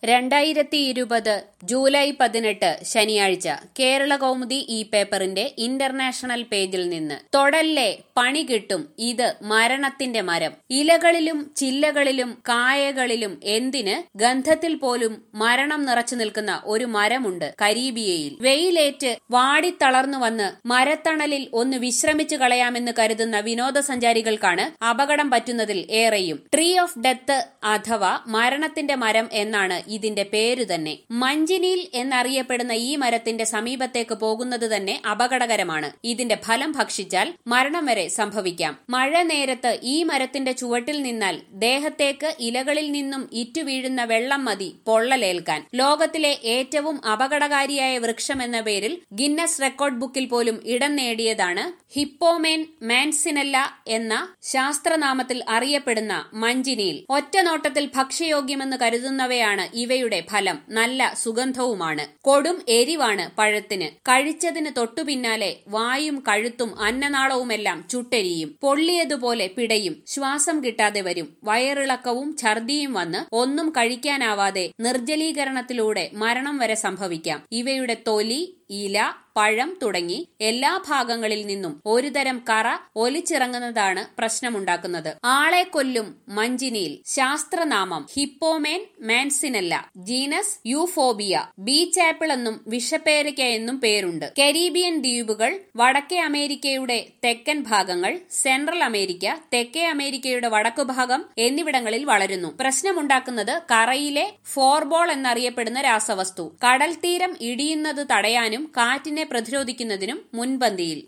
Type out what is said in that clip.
രണ്ടായിരത്തി ഇരുപത് ജൂലൈ പതിനെട്ട് ശനിയാഴ്ച കേരള കൗമുദി ഈ പേപ്പറിന്റെ ഇന്റർനാഷണൽ പേജിൽ നിന്ന് തൊടല്ലേ പണി കിട്ടും ഇത് മരണത്തിന്റെ മരം ഇലകളിലും ചില്ലകളിലും കായകളിലും എന്തിന് ഗന്ധത്തിൽ പോലും മരണം നിറച്ചു നിൽക്കുന്ന ഒരു മരമുണ്ട് കരീബിയയിൽ വെയിലേറ്റ് വാടിത്തളർന്നു വന്ന് മരത്തണലിൽ ഒന്ന് വിശ്രമിച്ചു കളയാമെന്ന് കരുതുന്ന വിനോദസഞ്ചാരികൾക്കാണ് അപകടം പറ്റുന്നതിൽ ഏറെയും ട്രീ ഓഫ് ഡെത്ത് അഥവാ മരണത്തിന്റെ മരം എന്നാണ് ഇതിന്റെ പേരു തന്നെ മഞ്ചിനിൽ എന്നറിയപ്പെടുന്ന ഈ മരത്തിന്റെ സമീപത്തേക്ക് പോകുന്നത് തന്നെ അപകടകരമാണ് ഇതിന്റെ ഫലം ഭക്ഷിച്ചാൽ മരണം വരെ സംഭവിക്കാം മഴ നേരത്ത് ഈ മരത്തിന്റെ ചുവട്ടിൽ നിന്നാൽ ദേഹത്തേക്ക് ഇലകളിൽ നിന്നും ഇറ്റു വീഴുന്ന വെള്ളം മതി പൊള്ളലേൽക്കാൻ ലോകത്തിലെ ഏറ്റവും അപകടകാരിയായ വൃക്ഷം എന്ന പേരിൽ ഗിന്നസ് റെക്കോർഡ് ബുക്കിൽ പോലും ഇടം നേടിയതാണ് ഹിപ്പോമേൻ മാൻസിനല്ല എന്ന ശാസ്ത്രനാമത്തിൽ അറിയപ്പെടുന്ന മഞ്ചിനിയിൽ ഒറ്റ നോട്ടത്തിൽ ഭക്ഷ്യയോഗ്യമെന്ന് കരുതുന്നവയാണ് ഇവയുടെ ഫലം നല്ല സുഗന്ധവുമാണ് കൊടും എരിവാണ് പഴത്തിന് കഴിച്ചതിന് തൊട്ടുപിന്നാലെ വായും കഴുത്തും അന്നനാളവുമെല്ലാം ചുട്ടെരിയും പൊള്ളിയതുപോലെ പിടയും ശ്വാസം കിട്ടാതെ വരും വയറിളക്കവും ഛർദിയും വന്ന് ഒന്നും കഴിക്കാനാവാതെ നിർജ്ജലീകരണത്തിലൂടെ മരണം വരെ സംഭവിക്കാം ഇവയുടെ തൊലി ഇല പഴം തുടങ്ങി എല്ലാ ഭാഗങ്ങളിൽ നിന്നും ഒരുതരം കറ ഒലിച്ചിറങ്ങുന്നതാണ് പ്രശ്നമുണ്ടാക്കുന്നത് ആളെ കൊല്ലും മഞ്ചിനിയിൽ ശാസ്ത്രനാമം ഹിപ്പോമേൻ മാൻസിനല്ല ജീനസ് യൂഫോബിയ ബീച്ച് ആപ്പിൾ എന്നും വിഷപ്പേരയ്ക്ക എന്നും പേരുണ്ട് കരീബിയൻ ദ്വീപുകൾ വടക്കേ അമേരിക്കയുടെ തെക്കൻ ഭാഗങ്ങൾ സെൻട്രൽ അമേരിക്ക തെക്കേ അമേരിക്കയുടെ വടക്കു ഭാഗം എന്നിവിടങ്ങളിൽ വളരുന്നു പ്രശ്നമുണ്ടാക്കുന്നത് കറയിലെ ഫോർബോൾ എന്നറിയപ്പെടുന്ന രാസവസ്തു കടൽ തീരം ഇടിയുന്നത് തടയാനും കാറ്റിനെ പ്രതിരോധിക്കുന്നതിനും മുൻപന്തിയിൽ